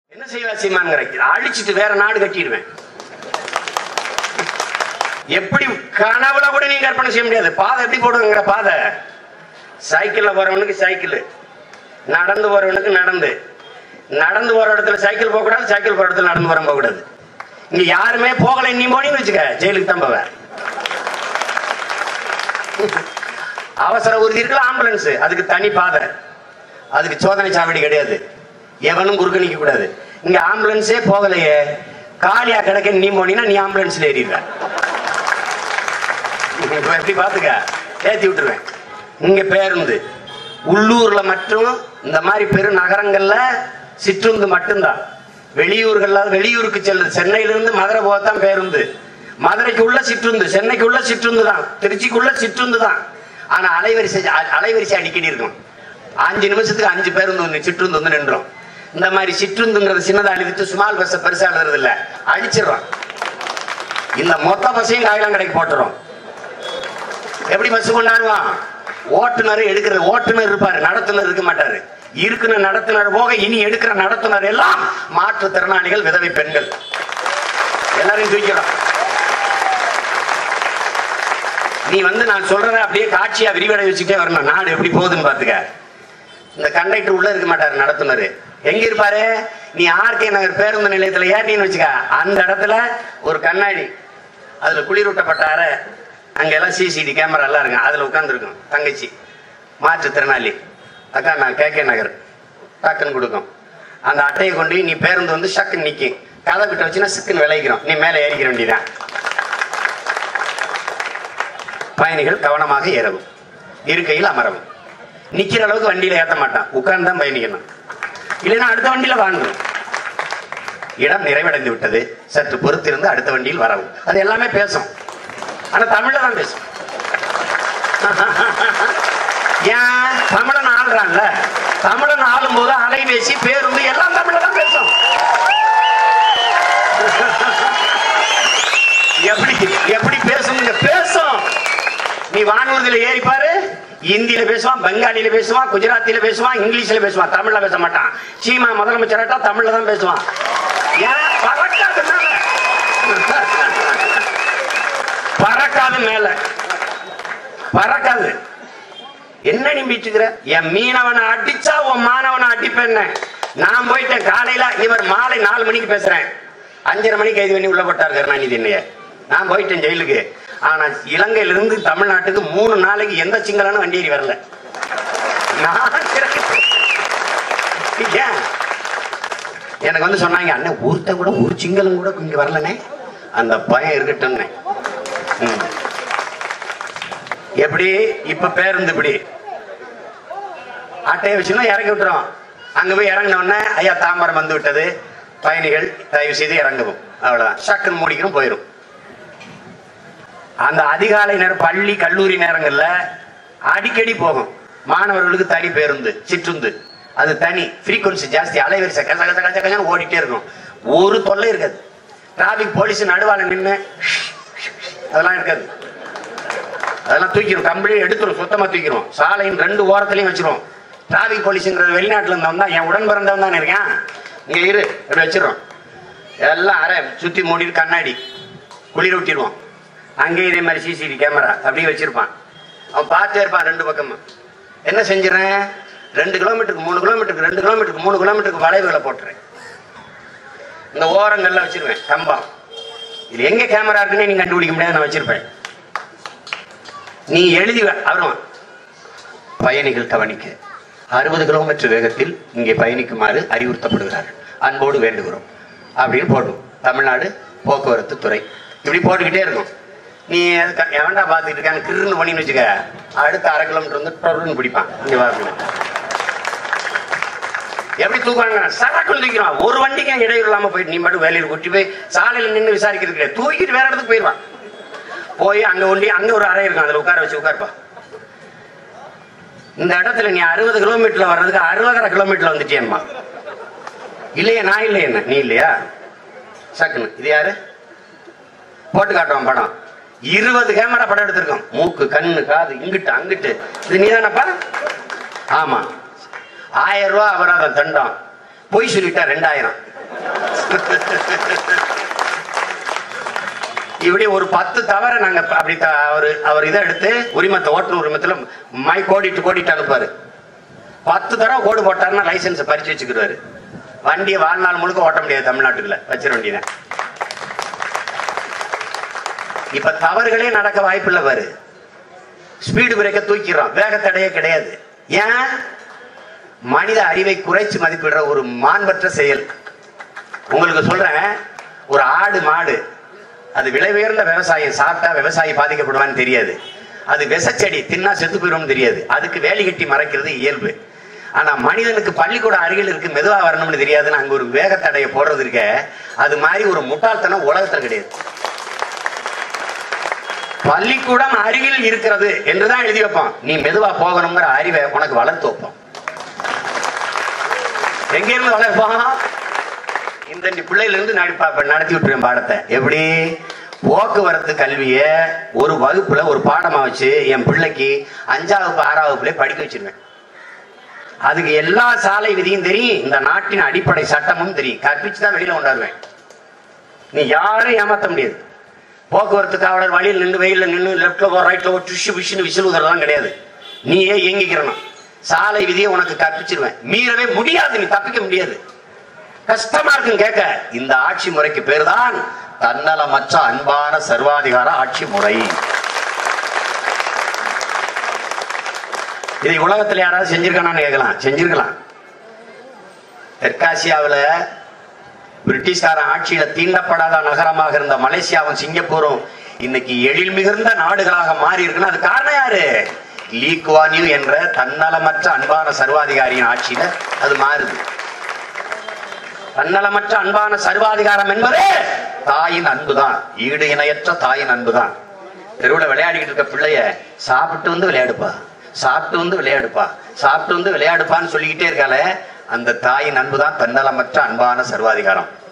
என்ன செய்வா சீமான்ங்கிற அழிச்சிட்டு வேற நாடு கட்டிடுவேன் எப்படி கனவுல கூட நீங்க கற்பனை செய்ய முடியாது பாதை எப்படி போடுங்கிற பாதை சைக்கிள்ல போறவனுக்கு சைக்கிள் நடந்து போறவனுக்கு நடந்து நடந்து போற இடத்துல சைக்கிள் போக கூடாது சைக்கிள் போற இடத்துல நடந்து போற போக கூடாது இங்க யாருமே போகல நீ போனீங்கன்னு வச்சுக்க ஜெயிலுக்கு தான் போவ அவசர ஊர்தி இருக்குல்ல ஆம்புலன்ஸ் அதுக்கு தனி பாதை அதுக்கு சோதனை சாவடி கிடையாது எவனும் குறுக்க நிக்க கூடாது இங்க ஆம்புலன்ஸே போகலையே காலியா கிடக்க நீ போனீங்கன்னா நீ ஆம்புலன்ஸ்ல ஏறிடுவ இப்ப எப்படி பாத்துக்க ஏத்தி விட்டுருவேன் இங்க பேருந்து உள்ளூர்ல மட்டும் இந்த மாதிரி பெரு நகரங்கள்ல சிற்றுந்து மட்டும்தான் வெளியூர்கள்ல வெளியூருக்கு செல்லுது சென்னையில இருந்து மதுரை போகத்தான் பேருந்து மதுரைக்கு உள்ள சிற்றுந்து சென்னைக்கு உள்ள சிற்றுந்து தான் திருச்சிக்குள்ள சிற்றுந்து தான் ஆனா அலைவரிசை அ- அலைவரிசை அடிக்கடி இருக்கும் அஞ்சு நிமிஷத்துக்கு அஞ்சு பேருந்து வந்து சிற்றுந்து வந்து நின்றோம் இந்த மாதிரி சிற்றுந்துங்கிறது சின்னதா எழுதிட்டு சுமால் பஸ் பெருசா எழுதுறது இல்ல அடிச்சிடுறோம் இந்த மொத்த பஸ்ஸையும் காயலாம் கடைக்கு போட்டுறோம் எப்படி பஸ் கொண்டாடுவான் ஓட்டுநர் எடுக்கிற ஓட்டுநர் இருப்பாரு நடத்துனர் இருக்க மாட்டாரு இருக்கிற நடத்துனர் போக இனி எடுக்கிற நடத்துனர் எல்லாம் மாற்றுத்திறனாளிகள் விதவை பெண்கள் எல்லாரையும் தூக்கிறோம் நீ வந்து நான் சொல்றத அப்படியே காட்சியா விரிவடை வச்சுட்டே வரணும் நாடு எப்படி போகுதுன்னு பாத்துக்க இந்த கண்டக்டர் உள்ள இருக்க மாட்டாரு நடத்துனர் எங்க இருப்பாரு நீ ஆர்கே நகர் பேருந்து நிலையத்துல ஏறினு வச்சுக்க அந்த இடத்துல ஒரு கண்ணாடி அதுல குளிரூட்டப்பட்ட அறை அங்க எல்லாம் சிசிடி கேமரா எல்லாம் இருக்கும் அதுல உட்காந்துருக்கும் தங்கச்சி மாற்றுத்திறனாளி அக்கா நான் கே கே நகர் டக்குன்னு கொடுக்கும் அந்த அட்டையை கொண்டு நீ பேருந்து வந்து சக்குன்னு நிக்கும் கதை கிட்ட வச்சுன்னா சிக்குன்னு விளைக்கிறோம் நீ மேலே ஏறிக்கிற வேண்டியதான் பயணிகள் கவனமாக ஏறவும் இருக்கையில் அமரவும் நிக்கிற அளவுக்கு வண்டியில ஏத்த மாட்டான் உட்கார்ந்து தான் பயணிக்கணும் இல்லைன்னா அடுத்த வண்டியில வாங்கணும் இடம் நிறைவடைந்து விட்டது சற்று பொறுத்திருந்து அடுத்த வண்டியில் வரவும் அது எல்லாமே பேசும் ஆனா தமிழ்ல தான் பேசும் ஏன் தமிழன் ஆள்றான்ல தமிழன் ஆளும் போது அலைபேசி பேருந்து எல்லாம் தமிழ்ல தான் பேசும் எப்படி எப்படி பேசும் பேசும் நீ வானூர்தியில ஏறி பாரு இந்தியில பேசுவான் பெங்காலியில பேசுவான் குஜராத்தில பேசுவான் இங்கிலீஷ்ல பேசுவான் தமிழ்ல பேச மாட்டான் சீமா முதலமைச்சராட்டா தமிழ்ல தான் பேசுவான் ஏன் பறக்காது மேல பறக்காது மேல பறக்காது என்ன நீ பிச்சுக்கிற என் மீனவனை அடிச்சா உன் மாணவனை அடிப்பேன் நான் போயிட்டேன் காலையில இவர் மாலை நாலு மணிக்கு பேசுறேன் அஞ்சரை மணிக்கு கைது பண்ணி உள்ள போட்டார் கருணாநிதி என்னைய நான் போயிட்டேன் ஜெயிலுக்கு ஆனா இலங்கையில இருந்து தமிழ்நாட்டுக்கு மூணு நாளைக்கு எந்த சிங்களான வண்டி ஏறி வரல நான் சிறப்பு. ஏன் எனக்கு வந்து சொன்னாங்க அண்ணன் ஒருத்தன் கூட ஒரு சிங்களும் கூட இங்க வரலனே அந்த பயம் இருக்கட்டும்னே ம். எப்படி இப்ப பேருந்து இப்படி அட்டையை வச்சுன்னா இறக்கி விட்டுறோம் அங்க போய் இறங்கின உடனே ஐயா தாம்பரம் வந்து விட்டது பயணிகள் தயவு செய்து இறங்கவும் அவ்வளவுதான் சக்குன்னு மூடிக்கிறோம் போயிடும் அந்த அதிகாலை நேரம் பள்ளி கல்லூரி நேரங்கள்ல அடிக்கடி போகும் மாணவர்களுக்கு தனி பேருந்து சிற்றுந்து அது தனி ஃப்ரீக்வன்சி ஜாஸ்தி அலைவரிசை கச கச கச கசன்னு ஓடிட்டே இருக்கும் ஒரு தொல்லை இருக்காது டிராபிக் போலீஸ் நடுவால நின்று அதெல்லாம் இருக்காது அதெல்லாம் தூக்கிடும் கம்பளி எடுத்துரும் சுத்தமா தூக்கிடும் சாலையின் ரெண்டு ஓரத்துலயும் வச்சிரும் டிராபிக் போலீஸ்ங்கிறது வெளிநாட்டுல இருந்தவன் தான் என் உடன் பிறந்தவன் தான் இருக்கேன் இங்க இரு இப்படி வச்சிரும் எல்லாம் அரை சுத்தி மூடிட்டு கண்ணாடி குளிர விட்டிடுவோம் அங்கேயும் இதே மாதிரி சிசிடிவி கேமரா அப்படியே வச்சிருப்பான் அவன் பார்த்தே இருப்பான் ரெண்டு பக்கமும் என்ன செஞ்சிடறேன் ரெண்டு கிலோமீட்டருக்கு மூணு கிலோமீட்டருக்கு ரெண்டு கிலோமீட்டருக்கு மூணு கிலோமீட்டருக்கு வளைவுகளை போட்டுறேன் இந்த ஓரங்கள்ல வச்சிருவேன் கம்பம் இது எங்க கேமரா இருக்குன்னு நீ கண்டுபிடிக்க முடியாது நான் வச்சிருப்பேன் நீ எழுதி வ- அவரும் பயணிகள் கவனிக்க அறுபது கிலோமீட்டர் வேகத்தில் இங்கே பயணிக்குமாறு அறிவுறுத்தப்படுகிறார்கள் அன்போடு வேண்டுகிறோம் அப்படின்னு போடும் தமிழ்நாடு போக்குவரத்து துறை இப்படி போட்டுக்கிட்டே இருக்கும் நீ அதுக்கு எவன்டா பார்த்துக்கிட்டு இருக்காங்க கிருன்னு பண்ணின்னு வச்சுக்க அடுத்த அரை கிலோமீட்டர் வந்து டொருன்னு பிடிப்பான் இங்க வாங்க எப்படி தூக்குவாங்க சரக்குன்னு தூக்கிடுவான் ஒரு வண்டிக்கு இடையூறு இல்லாம போயிட்டு நீ மட்டும் வேலையில் கூட்டி போய் சாலையில நின்று விசாரிக்கிறது கிடையாது தூக்கிட்டு வேற இடத்துக்கு போயிடுவான் போய் அங்க ஒண்டி அங்க ஒரு அறை இருக்கும் அதுல உட்கார வச்சு உட்காருப்பா இந்த இடத்துல நீ அறுபது கிலோமீட்டர்ல வர்றதுக்கு அறுபதரை கிலோமீட்டர்ல வந்துட்டியம்மா இல்லையா நான் இல்லையா என்ன நீ இல்லையா சக்குன்னு இது யாரு போட்டு காட்டுவான் படம் இருபது கேமரா படம் எடுத்திருக்கோம் மூக்கு கண்ணு காது இங்கிட்டு அங்கிட்டு இது நீதானப்பா ஆமா ஆயிரம் ரூபாய் அபராதம் தண்டம் பொய் சொல்லிட்டா ரெண்டாயிரம் இப்படி ஒரு பத்து தவற நாங்க அப்படி த- அவரு அவர் இதை எடுத்து உரிமத்தை ஓட்டுநர் உரிமத்துல மை கோடிட்டு கோடிட்டு அனுப்பாரு பத்து தடவை கோடு போட்டாருன்னா லைசன்ஸ் பறிச்சு வச்சுக்கிறாரு வண்டியை வாழ்நாள் முழுக்க ஓட்ட முடியாது தமிழ்நாட்டுக்குள்ள வச்சிட வேண்டியதான் இப்ப தவறுகளே நடக்க வாய்ப்பில்லை பாரு ஸ்பீடு பிரேக்க தூக்கிறோம் வேக தடையே கிடையாது ஏன் மனித அறிவை குறைச்சு மதிப்பிடுற ஒரு மாண்பற்ற செயல் உங்களுக்கு சொல்றேன் ஒரு ஆடு மாடு அது விலை உயர்ந்த விவசாயம் சாப்பிட்டா விவசாயி பாதிக்கப்படுவான்னு தெரியாது அது விசச்செடி தின்னா செத்து போயிடும்னு தெரியாது அதுக்கு வேலி கட்டி மறைக்கிறது இயல்பு ஆனா மனிதனுக்கு பள்ளிக்கூடம் அருகில் இருக்கு மெதுவா வரணும்னு தெரியாதுன்னு அங்க ஒரு வேக தடையை போடுறது இருக்க அது மாதிரி ஒரு முட்டாள்தனம் உலகத்துல கிடையாது பள்ளிக்கூடம் அருகில் இருக்கிறது என்றுதான் எழுதி வைப்போம் நீ மெதுவா போகணுங்கிற அறிவை உனக்கு வளர்த்து வைப்போம் எங்க இருந்து வளர்ப்போம் இந்த நீ பிள்ளையில இருந்து நான் இப்ப- இப்ப நடத்தி விட்டுருவேன் பாடத்தை எப்படி போக்குவரத்து கல்விய ஒரு வகுப்புல ஒரு பாடமா வச்சு என் பிள்ளைக்கு அஞ்சாவது வகுப்பு, ஆறாவது வகுப்புல படிக்க வச்சிருவேன் அதுக்கு எல்லா சாலை விதியும் தெரியும் இந்த நாட்டின் அடிப்படை சட்டமும் தெரியும் கற்பிச்சு தான் வெளியில கொண்டாடுவேன் நீ யாரும் ஏமாத்த முடியாது போக்குவரத்து காவலர் வழியில் நின்று வெயில்ல நின்று லெப்ட்ல போ ரைட்ல போ டுஷு விஷுன்னு விசில் ஊதுறதெல்லாம் கிடையாது நீயே இயங்கிக்கிறணும் சாலை விதியை உனக்கு கற்பிச்சிருவேன் மீறவே முடியாது நீ தப்பிக்க முடியாது கஷ்டமா இருக்கும் கேட்க இந்த ஆட்சி முறைக்கு பேர் தான் தன்னலமற்ற அன்பான சர்வாதிகார ஆட்சி முறை இதை உலகத்துல யாராவது செஞ்சிருக்கானான்னு கேட்கலாம் செஞ்சிருக்கலாம் தெற்காசியாவுல பிரிட்டிஷ்காரன் ஆட்சியில தீண்டப்படாத நகரமாக இருந்த மலேசியாவும் சிங்கப்பூரும் இன்னைக்கு எழில் மிகுந்த நாடுகளாக மாறி இருக்குன்னா அது காரணம் யாரு லீ குவான் யூ என்ற தன்னலமற்ற அன்பான சர்வாதிகாரியின் ஆட்சியில அது மாறுது தன்னலமற்ற அன்பான சர்வாதிகாரம் என்பது தாயின் அன்புதான் ஈடு இணையற்ற தாயின் அன்புதான் தெருவுல விளையாடிக்கிட்டு இருக்க பிள்ளைய சாப்பிட்டு வந்து விளையாடுப்பா சாப்பிட்டு வந்து விளையாடுப்பா சாப்பிட்டு வந்து விளையாடுப்பான்னு சொல்லிக்கிட்டே இருக்காளே அந்த தாயின் அன்புதான் தன்னலமற்ற அன்பான சர்வாதிகாரம்